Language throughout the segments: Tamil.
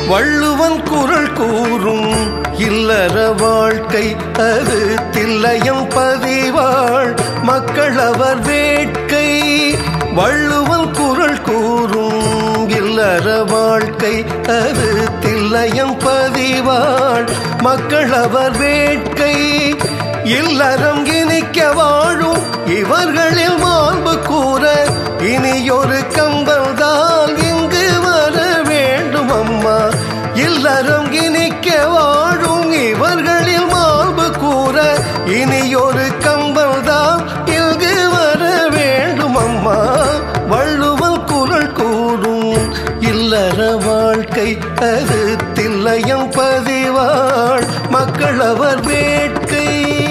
வள்ளுவன் குரல் கூறும் இல்லற வாழ்க்கை அது தில்லையம் பதிவாள் மக்கள் அவர் வேட்கை வள்ளுவன் குரல் கூறும் இல்லற வாழ்க்கை அது தில்லையம் பதிவாள் மக்கள் அவர் வேட்கை இல்லறம் இனிக்க வாழும் இவர்களில் மாண்பு கூற இனியொரு கம்பல் தான் இங்கு வர வேண்டும் அம்மா இல்லறம் இனிக்க வாழும் இவர்களில் மாண்பு கூற இனியொரு கம்பல் தான் இங்கு வர வேண்டும் அம்மா வள்ளுவல் குரல் கூறும் இல்லற வாழ்க்கை அது தில்லையம் பதிவாள் மக்கள் அவர் வேட்கை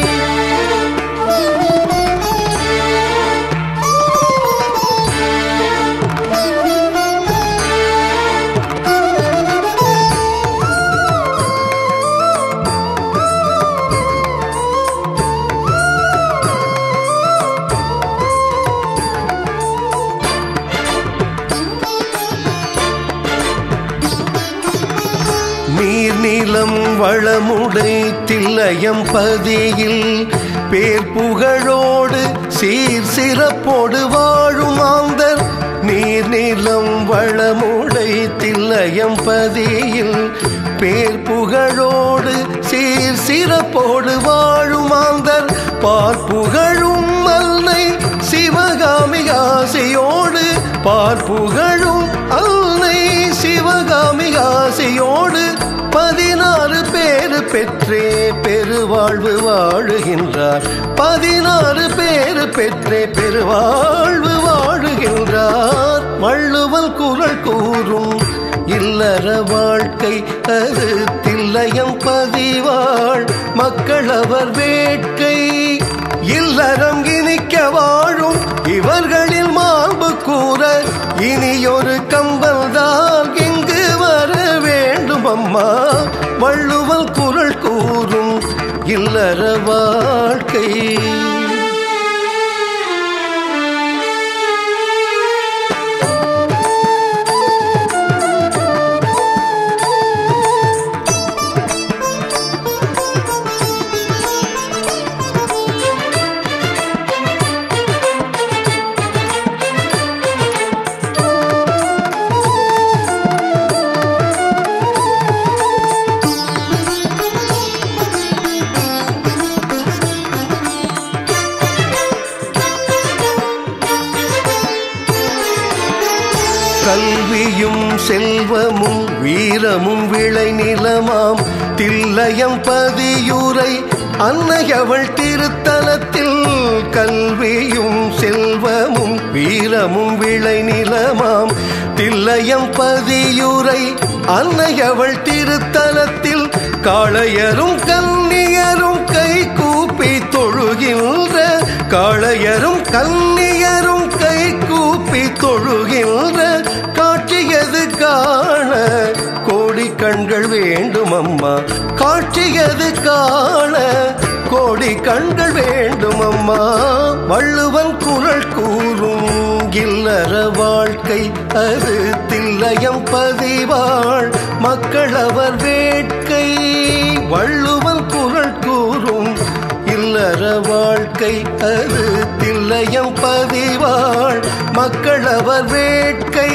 நீர் நிலம் வளமுடை தில்லையம் பதியில் பேர் புகழோடு சீர் சிறப்போடு வாழும் ஆந்தர் நீர் நிலம் வளமுடை தில்லையம் பதியில் பேர் புகழோடு சீர் சிறப்போடு வாழும் ஆந்தர் பார்ப்புகழும் மல்லை சிவகாமி ஆசையோடு பார்ப்புகழும் அல்லை சிவகாமி ஆசையோடு பதினாறு பேரு பெற்றே பெருவாழ்வு வாழுகின்றார் பதினாறு பேரு பெற்றே பெருவாழ்வு வாழுகின்றார் வள்ளுவல் குரல் கூறும் இல்லற வாழ்க்கை அது தில்லையம் பதிவாள் மக்கள் அவர் வேட்கை இல்லறம் இனிக்க வாழும் இவர்களில் மாண்பு கூற இனியொரு கம்பல் தான் இங்கு வர வேண்டும் அம்மா வள்ளுவல் குரல் கூறும் இல்லற வாழ்க்கை கல்வியும் செல்வமும் வீரமும் விளை நிலமாம் தில்லையம் பதியுரை அன்னையவள் திருத்தலத்தில் கல்வியும் செல்வமும் வீரமும் விளை நிலமாம் தில்லையம் பதியுரை அன்னையவள் திருத்தலத்தில் காளையரும் கன்னியரும் கை கூப்பி தொழுகின்ற காளையரும் கன்னியரும் கை கூப்பி தொழுகின்ற காட்சியது காண கோடி கண்கள் வேண்டும் அம்மா காட்சியது காண கோடி கண்கள் வேண்டும் அம்மா வள்ளுவன் குரல் கூறும் இல்லற வாழ்க்கை அது தில்லையம் பதிவாள் மக்கள் அவர் வேட்கை வள்ளுவன் குரல் கூறும் இல்லற வாழ்க்கை அது தில்லையம் பதிவாள் மக்கள் அவர் வேட்கை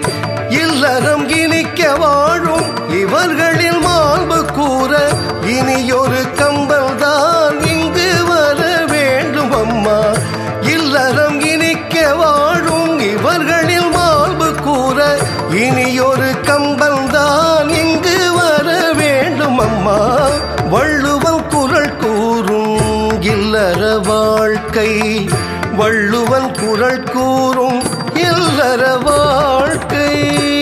இல்லறம் இனிக்க வாழும் இவர்களில் மாண்பு கூற இனியொரு கம்பல் தான் இங்கு வர வேண்டும் அம்மா இல்லறம் இனிக்க வாழும் இவர்களில் மாண்பு கூற இனியொரு கம்பல் தான் இங்கு வர வேண்டும் அம்மா வள்ளுவன் குரல் கூறும் இல்லற வாழ்க்கை வள்ளுவன் குரல் கூறும் இல்லற வாழ்க்கை